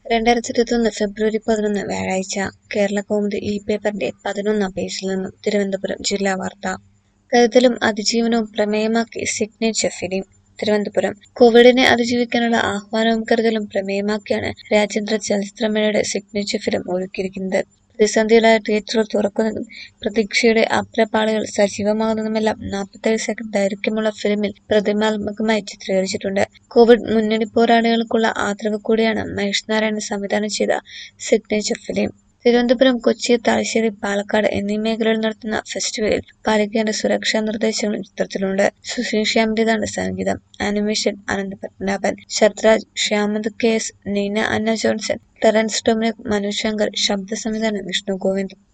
രണ്ടായിരത്തി ഇരുപത്തൊന്ന് ഫെബ്രുവരി പതിനൊന്ന് വ്യാഴാഴ്ച കേരള കൗമുദി ഈ പേപ്പറിന്റെ പതിനൊന്നാം പേജിൽ നിന്നും തിരുവനന്തപുരം ജില്ലാ വാർത്ത കരുതലും അതിജീവനവും പ്രമേയമാക്കി സിഗ്നേച്ചർ ഫിലിം തിരുവനന്തപുരം കോവിഡിനെ അതിജീവിക്കാനുള്ള ആഹ്വാനവും കരുതലും പ്രമേയമാക്കിയാണ് രാജ്യാന്തര ചലച്ചിത്രമേളയുടെ സിഗ്നേച്ചർ ഫിലിം ഒരുക്കിയിരിക്കുന്നത് പ്രതിസന്ധിയിലായ തിയേറ്ററുകൾ തുറക്കുന്നതും പ്രതീക്ഷയുടെ അഭ്രപാളികൾ സജീവമാകുന്നതുമെല്ലാം നാൽപ്പത്തേഴ് സെക്കൻഡ് ദൈർഘ്യമുള്ള ഫിലിമിൽ പ്രതിമാത്മകമായി ചിത്രീകരിച്ചിട്ടുണ്ട് കോവിഡ് മുന്നണി പോരാളികൾക്കുള്ള ആദരവ് കൂടിയാണ് മഹേഷ് നാരായണൻ സംവിധാനം ചെയ്ത സിഗ്നേച്ചർ ഫിലിം തിരുവനന്തപുരം കൊച്ചി തലശ്ശേരി പാലക്കാട് എന്നീ മേഖലകളിൽ നടത്തുന്ന ഫെസ്റ്റിവലിൽ പാലിക്കേണ്ട സുരക്ഷാ നിർദ്ദേശങ്ങളും ചിത്രത്തിലുണ്ട് സുശീൽ ശ്യാമിന്റേതാണ് സംഗീതം animation Ananth Padmanabhan Sarathraj Shyamanth K S Neena Anna Johnson Terrence Dominic Manu Shankar ശബ്ദ സംവിധാനം വിഷ്ണു ഗോവിന്ദ്